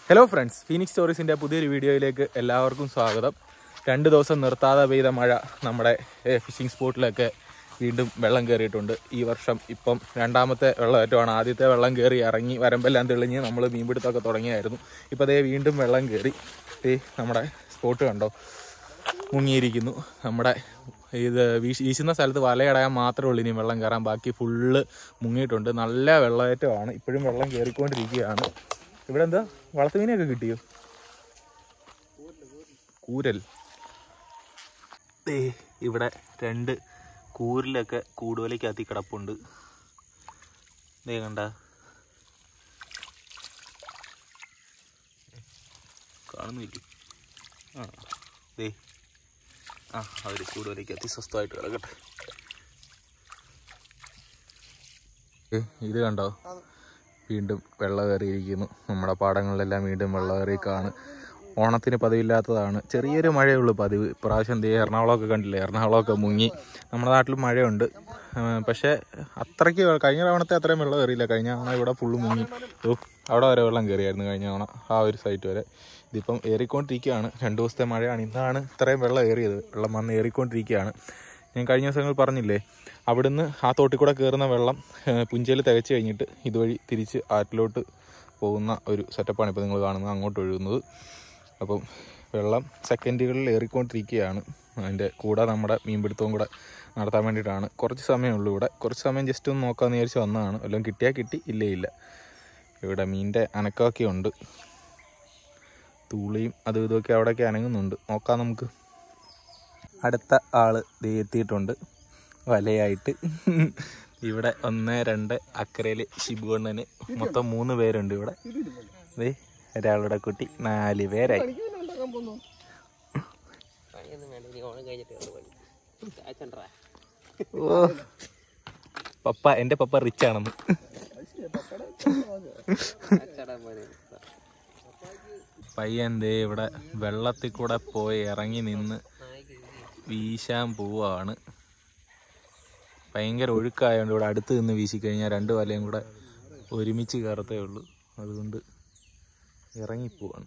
Hello friends Phoenix സ്റ്റോറീസിൻ്റെ പുതിയൊരു വീഡിയോയിലേക്ക് എല്ലാവർക്കും സ്വാഗതം രണ്ട് ദിവസം നിർത്താതെ പെയ്ത മഴ നമ്മുടെ ഫിഷിംഗ് സ്പോട്ടിലൊക്കെ വീണ്ടും വെള്ളം കയറിയിട്ടുണ്ട് ഈ വർഷം ഇപ്പം രണ്ടാമത്തെ വെള്ളമേറ്റമാണ് ആദ്യത്തെ വെള്ളം കയറി ഇറങ്ങി വരമ്പെല്ലാം തെളിഞ്ഞ് നമ്മൾ മീൻപിടുത്തമൊക്കെ തുടങ്ങിയായിരുന്നു ഇപ്പോൾ അതേ വീണ്ടും വെള്ളം കയറി ദേ നമ്മുടെ സ്പോട്ട് കണ്ടോ മുങ്ങിയിരിക്കുന്നു നമ്മുടെ ഇത് വീശ് വീശുന്ന സ്ഥലത്ത് വലയടയാൻ മാത്രമേ ഉള്ളൂ ഇനി വെള്ളം കയറാൻ ബാക്കി ഫുള്ള് മുങ്ങിയിട്ടുണ്ട് നല്ല വെള്ളമേറ്റമാണ് ഇപ്പോഴും വെള്ളം കയറിക്കൊണ്ടിരിക്കുകയാണ് ഇവിടെ എന്താ വളർത്തുമീനൊക്കെ കിട്ടിയോ കൂരൽ ദേ ഇവിടെ രണ്ട് കൂരിലൊക്കെ കൂടുവലയ്ക്കകത്തി കിടപ്പുണ്ട് ദേ കണ്ട കാണുന്നില്ലേ ആ ദേ ആ അവർ കൂടുതലേക്ക് സ്വസ്ഥമായിട്ട് കിടക്കട്ടെ ഏ, ഇത് കണ്ടോ വീണ്ടും വെള്ളം കയറിയിരിക്കുന്നു നമ്മുടെ പാടങ്ങളിലെല്ലാം വീണ്ടും വെള്ളം കയറി കാണും ഓണത്തിന് പതിവില്ലാത്തതാണ് ചെറിയൊരു മഴയുള്ളൂ പതിവ് ഇപ്രാവശ്യം ദേ എറണാകുളമൊക്കെ കണ്ടില്ലേ എറണാകുളമൊക്കെ മുങ്ങി നമ്മുടെ നാട്ടിൽ മഴയുണ്ട് ആ, പക്ഷേ അത്രയ്ക്ക് വെ- കഴിഞ്ഞ തവണത്തെ അത്രയും വെള്ളം കയറിയില്ല കഴിഞ്ഞ തവണ ഇവിടെ ഫുള്ള് മുങ്ങി ഓ അവിടെ വരെ വെള്ളം കയറിയായിരുന്നു കഴിഞ്ഞ തവണ ആ ഒരു സൈറ്റ് വരെ ഇതിപ്പം ഏറിക്കൊണ്ടിരിക്കുകയാണ് രണ്ട് ദിവസത്തെ മഴയാണ് ഇന്നാണ് ഇത്രയും വെള്ളം ഏറിയത് വെള്ളം വന്ന് ഏറിക്കൊണ്ടിരിക്കുകയാണ് ഞാൻ കഴിഞ്ഞ ദിവസങ്ങൾ പറഞ്ഞില്ലേ അവിടുന്ന് ആ തോട്ടിൽ കൂടെ കയറുന്ന വെള്ളം പുഞ്ചയിൽ തികച്ച് കഴിഞ്ഞിട്ട് ഇതുവഴി തിരിച്ച് ആറ്റിലോട്ട് പോകുന്ന ഒരു സെറ്റപ്പാണ് ഇപ്പോൾ നിങ്ങൾ കാണുന്നത് അങ്ങോട്ട് ഒഴുകുന്നത് അപ്പം വെള്ളം സെക്കൻഡുകളിൽ ഏറിക്കൊണ്ടിരിക്കുകയാണ് അതിൻ്റെ കൂടെ നമ്മുടെ മീൻപിടുത്തവും കൂടെ നടത്താൻ വേണ്ടിയിട്ടാണ് കുറച്ച് സമയമുള്ളൂ ഇവിടെ കുറച്ച് സമയം ജസ്റ്റ് ഒന്ന് നോക്കാമെന്ന് വിചാരിച്ച് വന്നതാണ് വല്ലതും കിട്ടിയാൽ കിട്ടി ഇല്ലേ ഇല്ല ഇവിടെ മീനിൻ്റെ അനക്കമൊക്കെ ഉണ്ട് തൂളിയും അതും ഇതുമൊക്കെ അവിടെയൊക്കെ അനങ്ങുന്നുണ്ട് നോക്കാം നമുക്ക് അടുത്ത ആള് ദേ എത്തിയിട്ടുണ്ട് വലയായിട്ട് ഇവിടെ ഒന്ന് രണ്ട് അക്കരയിൽ ശിബുവണ്ണന് മൊത്തം മൂന്ന് പേരുണ്ട് ഇവിടെ ദേ ഒരാളുടെ കുട്ടി നാല് പേരായി പണിയൊന്നും വേണ്ട ഇനി ഓണം കഴിഞ്ഞിട്ട് ഉള്ളു പണി ചാച്ചണ്ടാ ഓ പപ്പ എൻ്റെ പപ്പ റിച്ച് ആണെന്ന് ചാച്ചടാ പോലെ പയ്യൻ ദേ ഇവിടെ വെള്ളത്തിൽ കൂടെ പോയി ഇറങ്ങി നിന്ന് വീശാൻ പോവാണ് ഭയങ്കര ഒഴുക്കായതുകൊണ്ട് ഇവിടെ അടുത്ത് നിന്ന് വീശിക്കഴിഞ്ഞാൽ രണ്ട് വലയും കൂടെ ഒരുമിച്ച് കയറത്തേ ഉള്ളൂ അതുകൊണ്ട് ഇറങ്ങിപ്പോവാണ്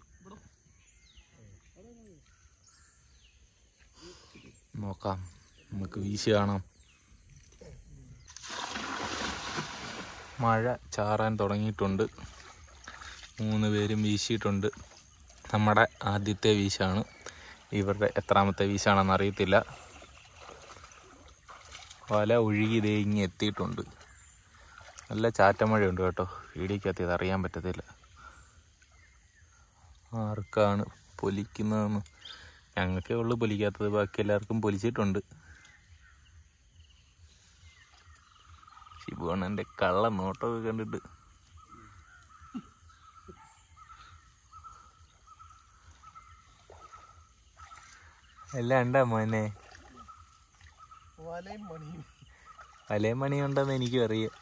നോക്കാം നമുക്ക് വീശി കാണാം മഴ ചാറാൻ തുടങ്ങിയിട്ടുണ്ട് മൂന്ന് പേരും വീശിയിട്ടുണ്ട് നമ്മുടെ ആദ്യത്തെ വീശാണ് ഇവരുടെ എത്രാമത്തെ വീശാണെന്ന് അറിയത്തില്ല വല ഒഴുകി ദേ ഇങ്ങ് എത്തിയിട്ടുണ്ട് നല്ല ചാറ്റമഴയുണ്ട് കേട്ടോ വീടിക്കകത്ത് ഇത് അറിയാൻ പറ്റത്തില്ല ആർക്കാണ് പൊലിക്കുന്നതെന്ന് ഞങ്ങൾക്കേ ഉള്ളു പൊലിക്കാത്തത് ബാക്കി എല്ലാവർക്കും പൊലിച്ചിട്ടുണ്ട് ശിബുവണ്ണൻ്റെ കള്ള നോട്ടമൊക്കെ കണ്ടിട്ട് എല്ലാം ഉണ്ടാ മോനെ വലയും മണിയുണ്ടെന്ന് എനിക്കും അറിയാം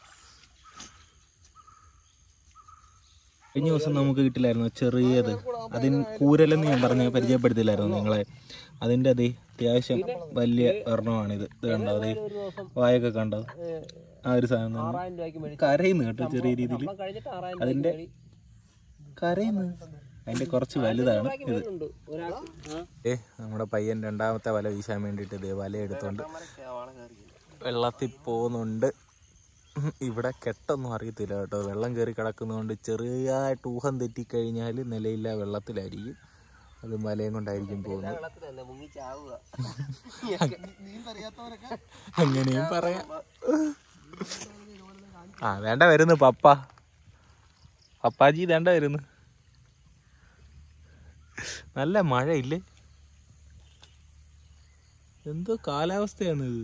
കഴിഞ്ഞ ദിവസം നമുക്ക് കിട്ടില്ലായിരുന്നു ചെറിയത് അതിന് കൂരലെന്ന് ഞാൻ പറഞ്ഞ പരിചയപ്പെടുത്തില്ലായിരുന്നു നിങ്ങളെ അതിൻ്റെ അതേ അത്യാവശ്യം വലിയ ഒരെണ്ണമാണിത് ഇത് കണ്ടോ അതേ വായൊക്കെ കണ്ടോ ആ ഒരു സാധനം തന്നെ. ആറായിരം രൂപയ്ക്ക് മേടിച്ചു കരയുന്നു കേട്ടോ ചെറിയ രീതിയിൽ അപ്പം കഴിഞ്ഞിട്ട് ആറായിരം അതിന്റെ കരയുന്നു അതിന്റെ കുറച്ച് വലുതാണ് ഇത് ഉണ്ട് ഒരാൾക്ക് ഏ നമ്മുടെ പയ്യൻ രണ്ടാമത്തെ വല വീശാൻ വേണ്ടിയിട്ട് ഇതേ വല എടുത്തോണ്ട് വെള്ളത്തിൽ പോകുന്നുണ്ട് ഉം, ഇവിടെ കെട്ടൊന്നും അറിയത്തില്ല കേട്ടോ വെള്ളം കയറി കിടക്കുന്നതുകൊണ്ട് ചെറിയതായിട്ട് ഊഹം തെറ്റിക്കഴിഞ്ഞാൽ നിലയില്ല വെള്ളത്തിലായിരിക്കും അത് വലയും കൊണ്ടായിരിക്കും പോകുന്നത് വെള്ളത്തിലല്ല മുങ്ങി ചാവുക അങ്ങനെയും പറയാം ആ വേണ്ട വരുന്നു പപ്പ പപ്പാജി വേണ്ട വരുന്നു നല്ല മഴയില്ലേ എന്തോ കാലാവസ്ഥയാണ് ഇത്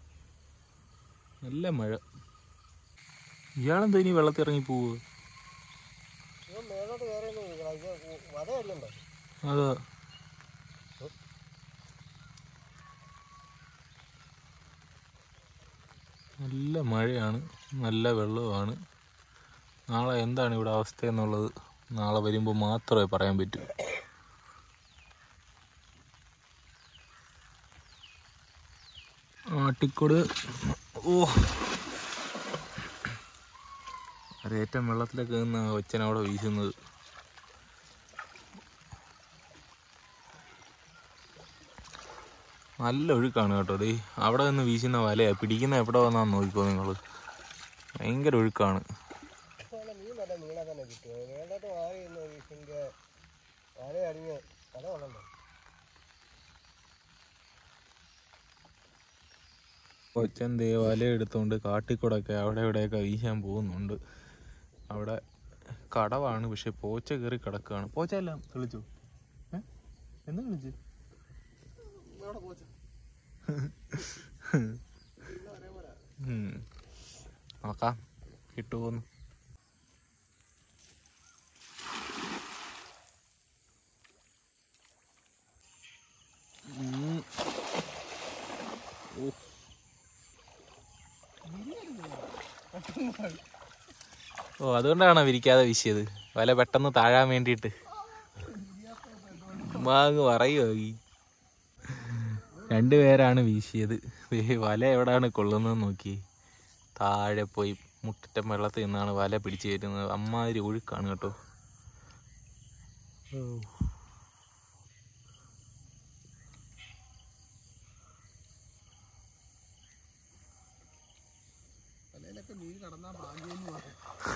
നല്ല മഴ ഇയാളെന്തോ ഇനി വെള്ളത്തിൽ ഇറങ്ങി പോവുക മേലോട്ട് കയറിയൊന്നും വധയല്ലല്ലോ അതാ നല്ല മഴയാണ് നല്ല വെള്ളമാണ് നാളെ എന്താണ് ഇവിടെ അവസ്ഥ എന്നുള്ളത് നാളെ വരുമ്പോൾ മാത്രമേ പറയാൻ പറ്റൂ ആട്ടിക്കോട് ഓ ഒരേറ്റം വെള്ളത്തിലൊക്കെ നിന്ന് ഒച്ചൻ അവിടെ വീശുന്നത് നല്ല ഒഴുക്കാണ് കേട്ടോ ദേ അവിടെ നിന്ന് വീശുന്ന വലയാ പിടിക്കുന്ന എവിടെ വന്നാന്ന് നോക്കിക്കോ നിങ്ങൾ ഭയങ്കര ഒഴുക്കാണ് മീൻ നല്ല മീനെ തന്നെ കിട്ടുക വേണ്ടോട്ട് മാറി നിന്ന് വീശിൻ്റെ വല അടിഞ്ഞ് കഥ കൊള്ളണ്ടോ കൊച്ചൻ ദേ വല എടുത്തുകൊണ്ട് കാട്ടിക്കൂടൊക്കെ അവിടെ ഇവിടെയൊക്കെ വീശാൻ പോകുന്നുണ്ട് അവിടെ കടവാണ് പക്ഷെ പോച്ച കയറി കിടക്കുകയാണ് പോച്ച എല്ലാം വിളിച്ചു ഏ എന്താ വിളിച്ചു ഇവിടെ പോച്ച ഉം. നോക്കാം കിട്ടുമോന്ന് ഉം. ഓ. ഓ അതുകൊണ്ടാണോ വിരിക്കാതെ വീശിയത് വല പെട്ടെന്ന് താഴാൻ വേണ്ടിയിട്ട് മാങ്ങ് പറയുമോ ഈ രണ്ടുപേരാണ് വീശിയത് ദേ വല എവിടാണ് കൊള്ളുന്നത് നോക്കി താഴെ പോയി മുട്ടറ്റം വെള്ളത്തിൽ നിന്നാണ് വല പിടിച്ചു കയറ്റുന്നത് അമ്മാതിരി ഒഴുക്കാണ് കേട്ടോ ഓ. വലയിലൊക്കെ മീൻ കടന്നാൽ ഭാഗ്യം പറയാം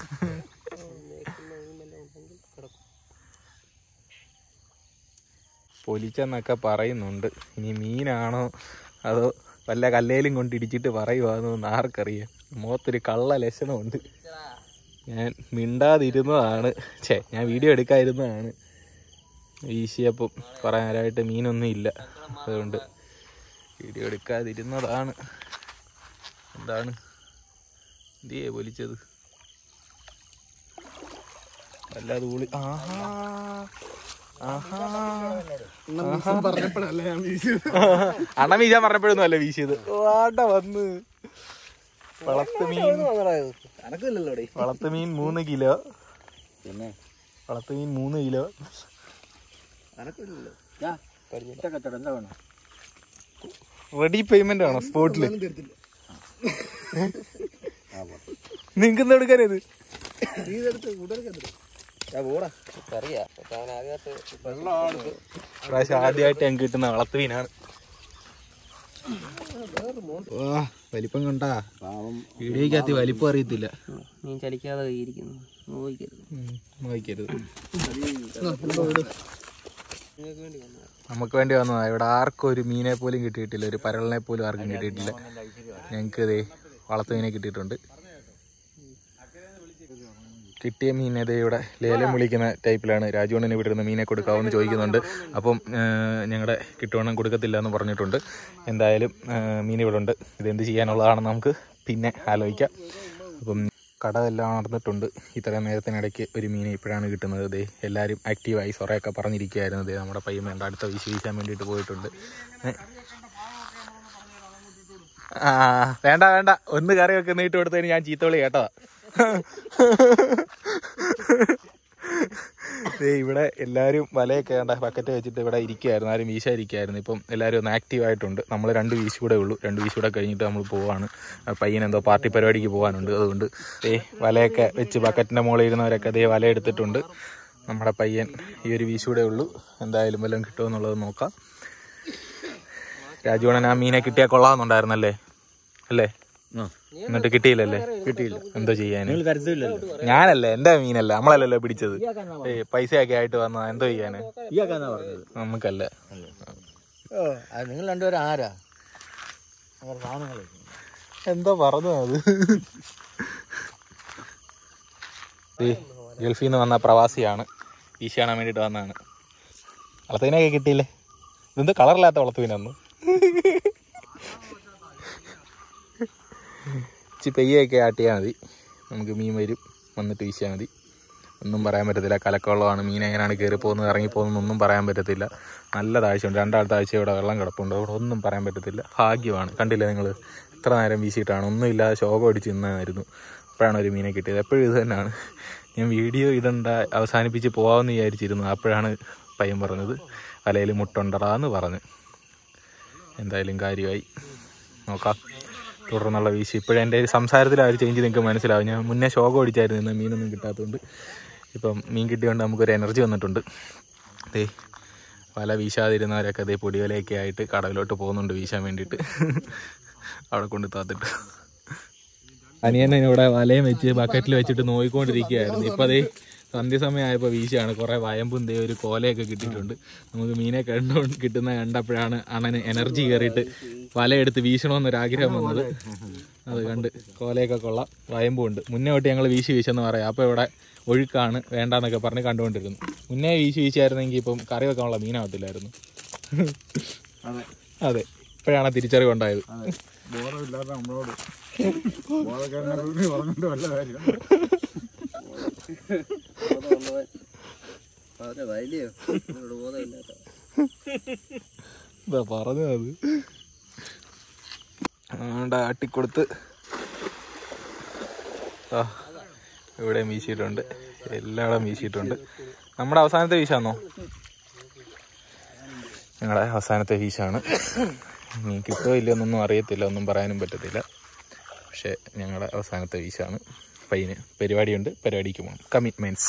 ഉണ്ടെങ്കിൽ കിടക്കും പൊലിച്ചെന്നൊക്കെ പറയുന്നുണ്ട് ഇനി മീനാണോ അതോ വല്ല കല്ലേലും കൊണ്ട് ഇടിച്ചിട്ട് പറയുവാന്നൊന്ന് ആർക്കറിയാം മുഖത്തൊരു കള്ള ലക്ഷണമുണ്ട് ഞാൻ മിണ്ടാതിരുന്നതാണ് ഛേ ഞാൻ വീഡിയോ എടുക്കാതിരുന്നതാണ് വീശിയപ്പം കുറേ നേരമായിട്ട് മീനൊന്നും ഇല്ല അതുകൊണ്ട് വീഡിയോ എടുക്കാതിരുന്നതാണ് എന്താണ് എന്തിയേ പൊലിച്ചത് അല്ലാതെ ഊളി ആഹാ ആഹാ പറഞ്ഞപ്പോഴല്ലേ ഞാൻ വീശിയത് അണ്ണ വീശാൻ പറഞ്ഞപ്പോഴൊന്നും അല്ല വീശിയത് വാണ്ട വന്ന് വളത്ത് മീൻ അനക്കില്ലല്ലോ വളത്ത് മീൻ മൂന്ന് കിലോ പിന്നെ വളത്ത് മീൻ മൂന്ന് കിലോ അനക്കില്ലല്ലോ കച്ചവടം എന്താ വേണം റെഡി പേയ്മെന്റ് ആണോ സ്പോട്ടില് തരത്തില്ല നിങ്ങൾക്ക് എന്താ എടുക്കാനത് നീ ഇതെടുത്ത് കൂടുതൽ പോടാ അറിയാം അവൻ ആദ്യമായിട്ട് വെള്ളമാണ് പ്രാവശ്യം ആദ്യമായിട്ട് ഞങ്ങൾക്ക് കിട്ടുന്ന വളത്ത് മീനാണ് വലിപ്പം കണ്ടാ പാവം വീഡിയോക്കകത്ത് വലിപ്പം അറിയത്തില്ല മീൻ ചലിക്കാതെ കൈയിരിക്കുന്നു നോക്കിക്കരുത് നോക്കരുത് നിങ്ങൾക്ക് വേണ്ടി വന്നതാണ് നമുക്ക് വേണ്ടി വന്നതാ ഇവിടെ ആർക്കും ഒരു മീനെ പോലും കിട്ടിയിട്ടില്ല ഒരു പരളിനെ പോലും ആർക്കും കിട്ടിയിട്ടില്ല ഞങ്ങൾക്ക് ഇതേ വളർത്തു മീനെ കിട്ടിയിട്ടുണ്ട് കിട്ടിയ മീൻ ഇതേ ഇവിടെ ലേലം വിളിക്കുന്ന ടൈപ്പിലാണ് രാജുവണ്ണന് ഇവിടെ ഇരുന്ന് മീനെ കൊടുക്കാമെന്ന് ചോദിക്കുന്നുണ്ട് അപ്പം ഞങ്ങളുടെ കിട്ടുവണ്ണം കൊടുക്കത്തില്ല എന്ന് പറഞ്ഞിട്ടുണ്ട് എന്തായാലും ആ, മീൻ ഇവിടെ ഉണ്ട് ഇതെന്ത് ചെയ്യാനുള്ളതാണെന്ന് നമുക്ക് പിന്നെ ആലോചിക്കാം അപ്പം കടമെല്ലാം നടന്നിട്ടുണ്ട് ഇത്രയും നേരത്തിനിടയ്ക്ക് ഒരു മീൻ ഇപ്പോഴാണ് കിട്ടുന്നത് ദേ എല്ലാവരും ആക്റ്റീവായി സൊറയൊക്കെ പറഞ്ഞിരിക്കുകയായിരുന്നു ദേ നമ്മുടെ പയ്യൻ വേണ്ട അടുത്ത വിശ് വീശാൻ വേണ്ടിയിട്ട് പോയിട്ടുണ്ട് ഏ. ആ വേണ്ട വേണ്ട ഒന്ന് കറി വെക്ക് നീട്ട് കൊടുത്തതിന് ഞാൻ ചീത്തവിളി കേട്ടതാ ദേ ഇവിടെ എല്ലാവരും വലയൊക്കെ വേണ്ട ബക്കറ്റ് വെച്ചിട്ട് ഇവിടെ ഇരിക്കുകയായിരുന്നു ആരും വീശാതിരിക്കുകയായിരുന്നു ഇപ്പം എല്ലാവരും ഒന്ന് ആക്റ്റീവ് ആയിട്ടുണ്ട് നമ്മൾ രണ്ട് വീശ് കൂടെ ഉള്ളൂ രണ്ട് വീശ് കൂടെ കഴിഞ്ഞിട്ട് നമ്മൾ പോവാണ് ആ പയ്യൻ എന്തോ പാർട്ടി പരിപാടിക്ക് പോകാനുണ്ട് അതുകൊണ്ട് ദേ വലയൊക്കെ വെച്ച് ബക്കറ്റിൻ്റെ മുകളിൽ ഇരുന്നവരൊക്കെ ദേ വല എടുത്തിട്ടുണ്ട് നമ്മുടെ പയ്യൻ ഈ ഒരു വീശ് കൂടെ ഉള്ളൂ എന്തായാലും വല്ലതും കിട്ടുമെന്നുള്ളത് നോക്കാം രാജുവണൻ ആ മീനെ കിട്ടിയാൽ കൊള്ളാമെന്നുണ്ടായിരുന്നല്ലേ അല്ലേ എന്നിട്ട് കിട്ടിയില്ലല്ലേ കിട്ടിയില്ല എന്തോ ചെയ്യാൻ ഞാനല്ലേ എന്റെ മീനല്ല നമ്മളല്ലല്ലോ പിടിച്ചത് ഏ പൈസയൊക്കെ ആയിട്ട് വന്ന എന്തോ ചെയ്യാന് നമുക്കല്ല ഓ അത് നിങ്ങൾ രണ്ടുപേരും ആരാ അങ്ങനെ സാധനങ്ങൾ എന്തോ പറഞ്ഞു അത് ദേ, ഗൾഫിൽ നിന്ന് വന്ന പ്രവാസിയാണ് വീശി കാണാൻ വേണ്ടിട്ട് വന്നതാണ് വളർത്തീനൊക്കെ കിട്ടിയില്ലേ ഇതെന്തോ കളറില്ലാത്ത വളർത്തുവിനൊന്നും ഇച്ചി പെയ്യൊക്കെ ആട്ടിയാൽ മതി നമുക്ക് മീൻ വരും വന്നിട്ട് വീശിയാൽ മതി ഒന്നും പറയാൻ പറ്റത്തില്ല കലക്കവെള്ളമാണ് മീൻ എങ്ങനെയാണ് കയറി പോകുന്നത് ഇറങ്ങി പോകുന്നത് ഒന്നും പറയാൻ പറ്റത്തില്ല നല്ല താഴ്ചയുണ്ട് രണ്ടാമത്തെ ആഴ്ച ഇവിടെ വെള്ളം കിടപ്പുണ്ട് അവിടെ ഒന്നും പറയാൻ പറ്റത്തില്ല ഭാഗ്യമാണ് കണ്ടില്ലേ നിങ്ങൾ എത്ര നേരം വീശിയിട്ടാണ് ഒന്നുമില്ലാതെ ശോകം അടിച്ച് നിന്നായിരുന്നു അപ്പോഴാണ് ഒരു മീനെ കിട്ടിയത് എപ്പോഴും ഇത് തന്നെയാണ് ഞാൻ വീഡിയോ ഇടണ്ട അവസാനിപ്പിച്ച് പോകാമെന്ന് വിചാരിച്ചിരുന്നു അപ്പോഴാണ് പയ്യൻ പറഞ്ഞത് വലയിൽ മുട്ടുണ്ടടാന്ന് പറഞ്ഞു എന്തായാലും കാര്യമായി നോക്കാം തുടർന്നുള്ള വീശി ഇപ്പോഴും എൻ്റെ സംസാരത്തിൽ ആ ഒരു ചേഞ്ച് നിങ്ങൾക്ക് മനസ്സിലാവും ഞാൻ മുന്നേ ശോകം അടിച്ചായിരുന്നു ഇന്ന് മീനൊന്നും കിട്ടാത്തതുകൊണ്ട് ഇപ്പം മീൻ കിട്ടിയതുകൊണ്ട് നമുക്കൊരു എനർജി വന്നിട്ടുണ്ട് ദേ വല വീശാതിരുന്നവരൊക്കെ അതേ പൊടിവലയൊക്കെ ആയിട്ട് കടവിലോട്ട് പോകുന്നുണ്ട് വീശാൻ വേണ്ടിയിട്ട് അവിടെ കൊണ്ട് താത്തിട്ട് അനിയനെ ഇവിടെ വലയും വെച്ച് ബക്കറ്റിൽ വെച്ചിട്ട് നോയിക്കൊണ്ടിരിക്കുകയായിരുന്നു ഇപ്പം അതേ സന്ധ്യസമയമായപ്പോൾ വീശിയാണ് കുറേ വയമ്പും ദേ ഒരു കോലയൊക്കെ കിട്ടിയിട്ടുണ്ട് നമുക്ക് മീനെ കണ്ടു കിട്ടുന്ന കണ്ടപ്പോഴാണ് അണ്ണന് എനർജി കയറിയിട്ട് വലയെടുത്ത് വീശണമെന്നൊരു ആഗ്രഹം വന്നത് അത് കണ്ട് കോലയൊക്കെ കൊള്ളാം വയമ്പും ഉണ്ട് മുന്നേ തൊട്ട് ഞങ്ങൾ വീശി വീശെന്ന് പറയാം അപ്പോൾ ഇവിടെ ഒഴുക്കാണ് വേണ്ടാന്നൊക്കെ പറഞ്ഞ് കണ്ടുകൊണ്ടിരുന്നു മുന്നേ വീശി വീശിയായിരുന്നെങ്കിൽ ഇപ്പം കറി വെക്കാനുള്ള മീനാവത്തില്ലായിരുന്നു അതെ അതെ ഇപ്പോഴാണ് തിരിച്ചറിവുണ്ടായത് ബോധമില്ലാത്ത നമ്മളോട് ബോധക്കാരനെ പറഞ്ഞിട്ട് വല്ല കാര്യം ബോധമുള്ളവൻ അതെ വലിയോ എന്നോട് ബോധമില്ലാത്ത എന്താ പറഞ്ഞത് ആണ്ട ആട്ടിക്കൊടുത്ത് ആ ഇവിടെ വീശിയിട്ടുണ്ട് എല്ലായിടം വീശിയിട്ടുണ്ട് നമ്മുടെ അവസാനത്തെ വീശാന്നോ ഞങ്ങളുടെ അവസാനത്തെ വീശാണ് ഇനി കിട്ടുമോ ഇല്ലയോ എന്നൊന്നും അറിയത്തില്ല ഒന്നും പറയാനും പറ്റത്തില്ല പക്ഷേ ഞങ്ങളുടെ അവസാനത്തെ വീശാണ് പയ്യന് പരിപാടിയുണ്ട് പരിപാടിക്ക് പോകണം കമ്മിറ്റ്മെൻറ്റ്സ്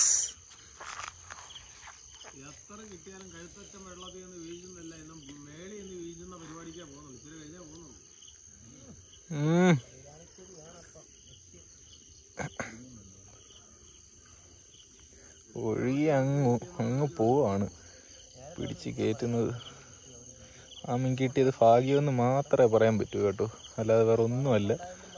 ഉം. ഒഴുകി അങ്ങ് അങ്ങ് പോവാണ് പിടിച്ച് കയറ്റുന്നത് ആ മീൻ കിട്ടിയത് ഭാഗ്യമെന്ന് മാത്രമേ പറയാൻ പറ്റൂ കേട്ടോ അല്ലാതെ വേറെ ഒന്നുമല്ല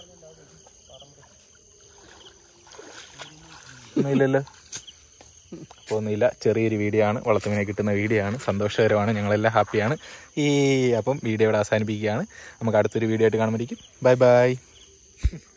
ഒന്നുമില്ലല്ലോ അപ്പോൾ ഒന്നുമില്ല ചെറിയൊരു വീഡിയോ ആണ് വളർത്തുമീനെ കിട്ടുന്ന വീഡിയോ ആണ് സന്തോഷകരമാണ് ഞങ്ങളെല്ലാം ഹാപ്പിയാണ് ഈ അപ്പം വീഡിയോ ഇവിടെ അവസാനിപ്പിക്കുകയാണ് നമുക്ക് അടുത്തൊരു വീഡിയോ ആയിട്ട് കാണുമ്പോഴേക്കും ബൈ ബൈ